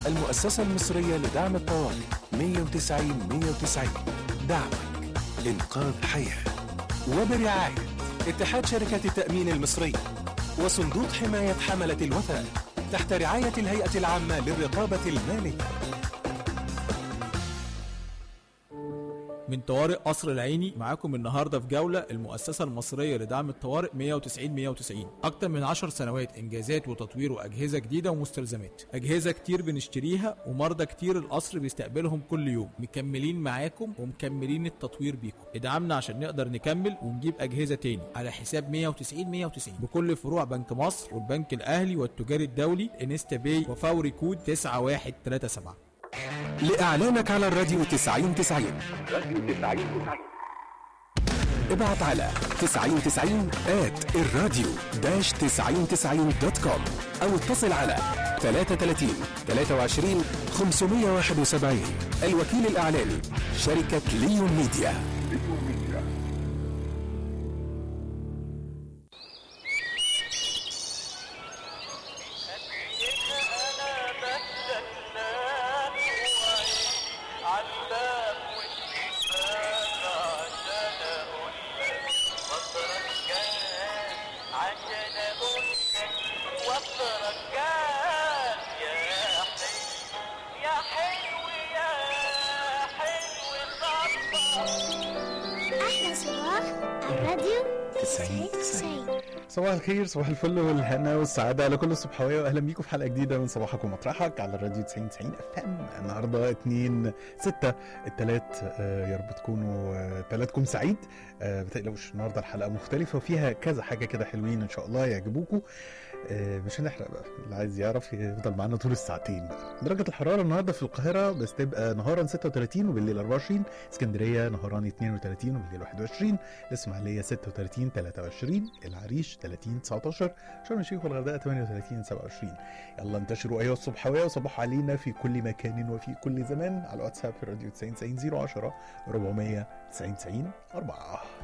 المؤسسة المصرية لدعم الطوارئ 190 190 دعمك إنقاذ حياة وبرعاية اتحاد شركة التأمين المصرية وصندوق حماية حملة الوثائق تحت رعاية الهيئة العامة للرقابة المالية من طوارئ قصر العيني معاكم النهارده في جوله المؤسسه المصريه لدعم الطوارئ 190 190 اكتر من 10 سنوات انجازات وتطوير واجهزه جديده ومستلزمات اجهزه كتير بنشتريها ومرضى كتير القصر بيستقبلهم كل يوم مكملين معاكم ومكملين التطوير بيكم ادعمنا عشان نقدر نكمل ونجيب اجهزه تاني على حساب 190 190 بكل فروع بنك مصر والبنك الاهلي والتجاري الدولي انستا باي وفوري كود 9137 لإعلانك على الراديو 90 90 ابعت على 90 90 at الراديو داش 90 90 دوت كوم أو اتصل على 33 23 571 الوكيل الإعلاني شركة ليون ميديا أحلى صباح الراديو 90 90 صباح الخير صباح الفل والهنا والسعادة على كل الصبحوية وأهلا بيكم في حلقة جديدة من صباحك ومطرحك على الراديو 90 90 اف ام النهاردة 2 6 التلات آه، يا رب تكونوا آه، تلاتكم سعيد آه، ما تقلقوش النهاردة الحلقة مختلفة وفيها كذا حاجة كده حلوين إن شاء الله يعجبوكم آه، مش هنحرق بقى اللي عايز يعرف يفضل معانا طول الساعتين درجة الحرارة النهاردة في القاهرة بس تبقى نهارا 36 وبالليل 24 اسكندرية نهاران 32 وبالليل 21 الإسماعيلية 36 23 العريش 30 19 شرم الشيخ والغردقة 38 27 يلا انتشروا أيها الصبحوية وصبحوا علينا في كل مكان وفي كل زمان على الواتساب في الراديو 90 90 010 400 90 90 4